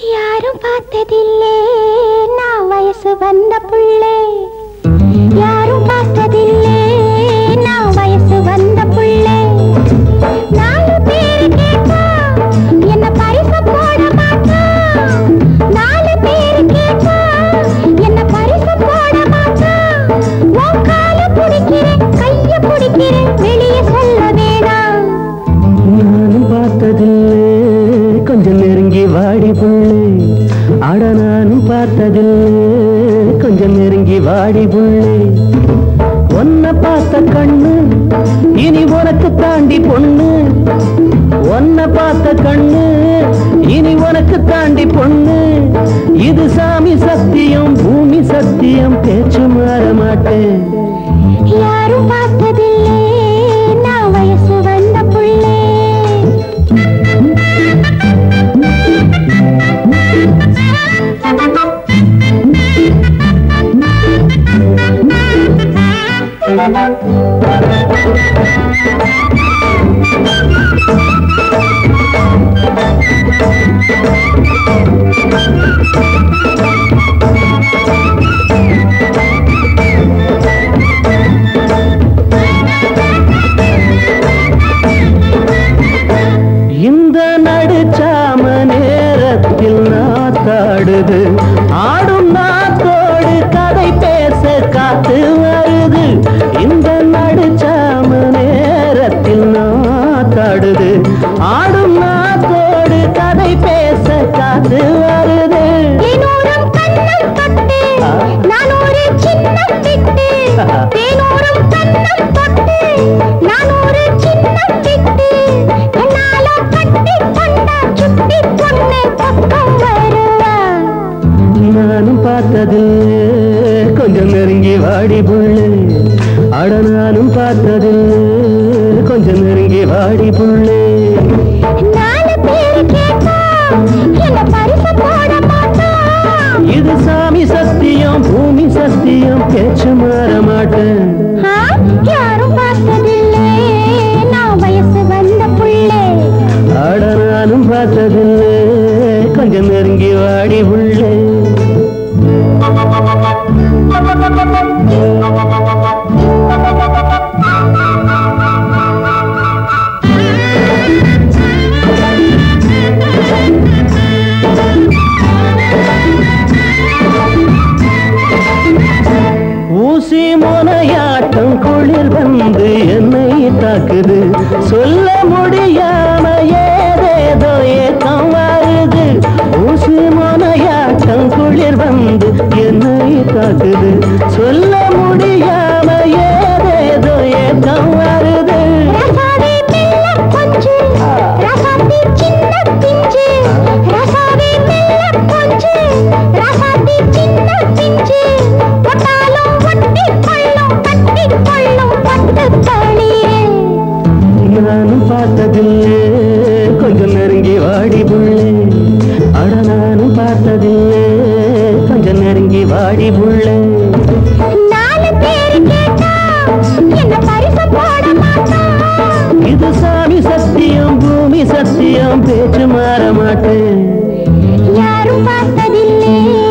யாரும் பார்த்ததில்லே நான் வயசு வந்த புள்ளே யாரும் பார்த்ததில்லே நான் வயசு வந்த புள்ளே நாலு பேரு கேட்டா என்ன பரிசு போட மாட்டா நாலு பேரு கேட்டா என்ன பரிசு போட மாட்டா உன் கால பிடிக்கிறேன் கைய பிடிக்கிறேன் வெளியே சொல்ல வேணாம் நானும் பார்த்ததில்லை கொஞ்சம் நெருங்கி வாடி புள்ளே அட நானும் பார்த்ததில்லை கொஞ்சம் நெருங்கி வாடி புள்ளே உன்னை பார்த்த கண்ணு இனி உனக்கு தாண்டி பொண்ணு உன்னை பார்த்த கண்ணு இனி உனக்கு தாண்டி பொண்ணு இது சாமி சத்தியம் பூமி சத்தியம் பேச்சு மாற மாட்டேன் யாரும் பார்த்ததில்லே நான் வயசு வந்த புள்ளே இந்த நடுச்சாம நேரத்தில் நாத்தாடுது ஆடும் நாத்தோடு கதை பேச காத்து வருது இந்த நடுச்சாம நேரத்தில் நாத்தாடுது ஆடும் நாத்தோடு கதை பேச காத்து வருது தேனூரும் கண்ணம் தொட்டு நான் ஒரு சின்னம் விட்டு தேனூரும் கண்ணம் தொட்டு நான் ஒரு சின்னம் விட்டு என்னால கட்டி கொண்டா சுட்டி பொண்ணு பக்கம் வருவா நானும் பார்த்ததில்லை கொஞ்சம் நெருங்கி வாடி புள்ளே அட நானும் பார்த்ததில்லை கொஞ்சம் நெருங்கி வாடி புள்ளே நாலு பேரு கேட்டா என்ன பரிசு போட மாட்டா இது சாமி சத்தியம் பூமி சத்தியம் பேச்சு மாற மாட்டேன் ஆ, யாரும் பார்த்ததில்லை நான் வயசு வந்த புள்ளே ஆட நானும் பார்த்ததில்லை கொஞ்சம் நெருங்கி வாடி உள்ளே ஊசி முனையாட்டம் குளிர் வந்து என்னை தாக்குது சொல்ல முடியாம ஏதேதோ ஏக்கம் வருது ஊசி முனையாட்டம் குளிர் வந்து என்னை தாக்குது சொல்ல முடியாம ஏதேதோ ஏக்கம் வருது ரசாவே மெல்ல கொஞ்சு ரசாத்தி சின்ன பிஞ்சு ரசாவே மெல்ல கொஞ்சு ரசாத்தி சின்ன பிஞ்சு ஒட்டாலும் ஒட்டி கொள்ளும் கட்டி கொள்ளும் பட்டு தளியே நானும் பார்த்ததில்லை கொஞ்சம் நெருங்கி வாடி புள்ளே அட நானும் பார்த்ததில்லை கொஞ்சம் நெருங்கி வாடி புள்ளே நாலு பேரு கேட்டா என்ன பரிசு போட மாட்டா இது சாமி சத்தியம் பூமி சத்தியம் பேச்சு மாற மாட்டேன் யாரும் பார்த்ததில்லை